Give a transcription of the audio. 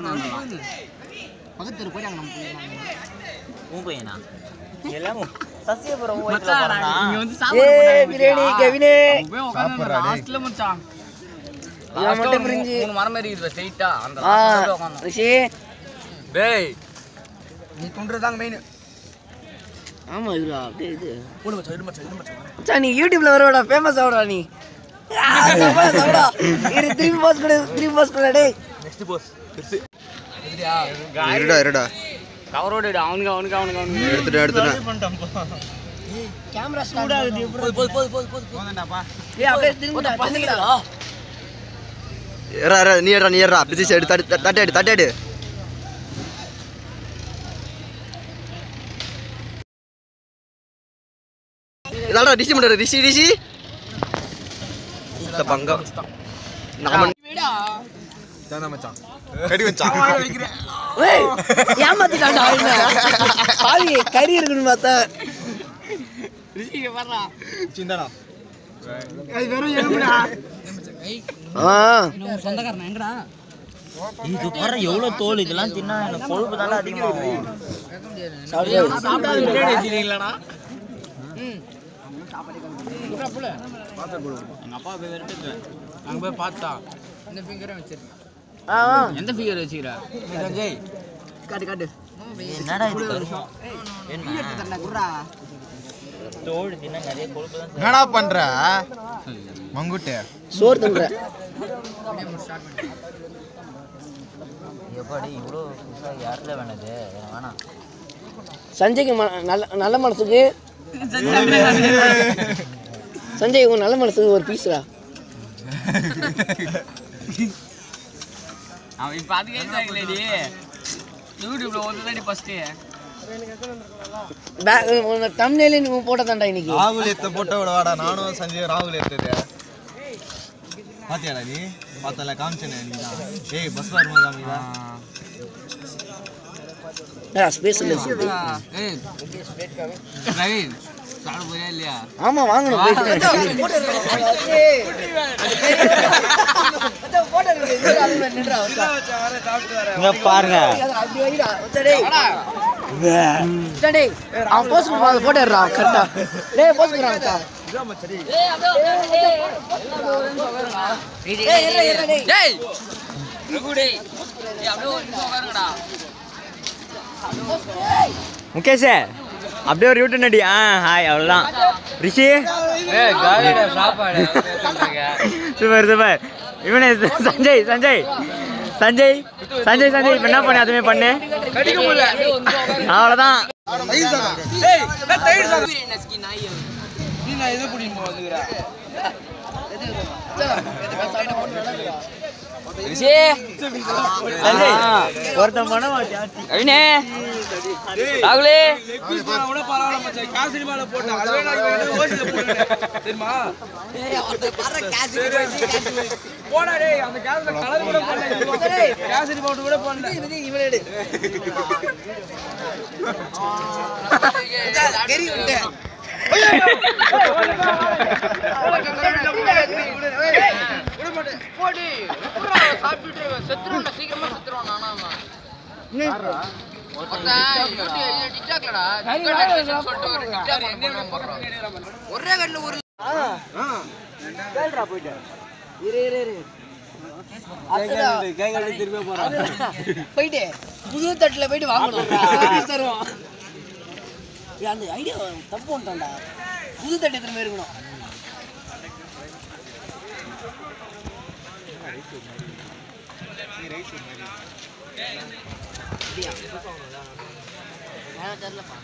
பக்கத்து போயிட்டாங்க நம்ம போயிடலாம் உன் பையனா எல்லாம் சசியபுரம் மச்சான் இங்க வந்து ஏய் பிரியாணி கெவினே சாப்பிட்றா, டேய். லாஸ்ட்ல மச்சான் இவன் மட்டும் பிரிஞ்சு மூணு மரம் ஏறி இருக்குது ஸ்ட்ரைட்டா அந்த ஆ last ல உட்கார்ந்தோம். ரிஷி டேய் நீ துண்டுறதாங்க மெயின் ஆமா இதுடா அப்படியே இது போடு மச்சான் இடு மச்சான் இடு மச்சான் மச்சான் நீ யூடியூப்ல வருவாடா ஃபேமஸ் ஆகுடா நீ ஆ, சபா, சபா. இரு திரும்பி போஸ் கொடு திரும்பி போஸ் கொடு டேய் நெக்ஸ்ட் போஸ் பெருசு இருடா இருடா கவரோட அவனுக்கு அவனுக்கு அவனுக்கு அவனுக்கு எடுத்துட்டேன் எடுத்துட்டேன் கேமரா ஸ்டார்ட் ஆகுது போது போது போது போது போது போதுண்டாப்பா ஏய் அப்படியே திரும்பிடா திரும்பிடா ஏறா ஏறா நீ ஏறா நீ ஏறா பிரிச்சு எடு தட்டு தட்டு எடு தட்டு எடு இதாடா ரிஷி பண்ணுற ரிஷி ரிஷி இந்த பங்கம் நாம இதான் மச்சான் கடி வச்சான் ஏய் ஏமாத்திட்டான்டா என்ன பாவி கறி இருக்குன்னு பார்த்தா சிந்தாடா ஆ சொந்தக்காரன் எங்கடா இது பாரு எவ்வளவு தோல் இதெல்லாம் தின்னா எனக்கு கொழுப்பு தானே அதிகமாகும் சாப்பிடாத பிரியாணி வச்சிருக்கீங்களாடா எங்க அப்பா போய் விரட்டுது அங்க போய் பார்த்தா இந்த ஃபிங்கரை வச்சிருக்கேன் ஆ ஆ. எந்த ஃபிங்கர் வச்சுக்கிற ஜெய் காட்டு காட்டு என்னடா இது கருமம்? என்ன தோல் தின்னா நிறைய கொழுப்பு தான் என்னடா பண்ற மங்குட்டு சோறு தந்துற எப்படி இவ்வளோ புதுசாக யாரில் வேணது எனக்கு வேணாம் சஞ்சய்க்கு ம- நல்ல நல்ல மனசுக்கு சஞ்சய் உன் நல்ல மனசுக்கு ஒரு பீஸ்டா அவன் இப்ப அதுக்கே சாக்கலடி யூடியூப்ல வந்து தாடி ஃபர்ஸ்ட் தம்னேல நீ போட்டதாண்டா இன்னைக்கு ராகுல் எத்த போட்டோ விட வாடா நானும் சஞ்சய் ராகுல் எடுத்தது பாத்தியாடா நீ பார்த்தல காமிச்சனே நீ தான் ஏய் பஸ் வரும்போது காமிதா ஸ்பேஸ் இல்லை சொல்லு. ஏய் பிரவீன் சாப்பிட போறியா இல்லையா ஆமா வாங்கணும் இங்க பாருங்க அவன் போஸ்ட் போட்டோ எடுறான் கரெக்டா டேய் போஸ்ட் கொடுறான் டேய் ரகு டேய் ஏய் அப்படியே ஒரு நிமிஷம் உட்காருங்கடா முகேஷ் அப்படியே ஒரு யூட்டன் அடி ஆ ஹாய் அவ்வளோதான் ரிஷி ஏய் காலிடா சாப்பாடு சூப்பர் சூப்பர் இவனே சஞ்சய் சஞ்சய் சஞ்சய் சஞ்சய் சஞ்சய் இப்ப என்ன பண்ணு அதுமே பண்ணு கடிக்க முடியல அப்படியே ஒரு நிமிஷம் உட்காருங்க அவ்வளோதான் நீ நான் எது புடிங்க வந்துக்கறேன் சஞ்சய் ஒருத்தன் பண்ண மாட்டியா அவினே ராகுலே இரு இரு இரு போயிட்டு புது தட்டுல போயிட்டு வாங்கணும் தருவோம் ஏய், அந்த ஐடியா தப்பு பண்ணிட்டான்டா புது தட்டு திரும்ப இருக்கணும் அப்படியா? எனக்கு தெரியலப்பா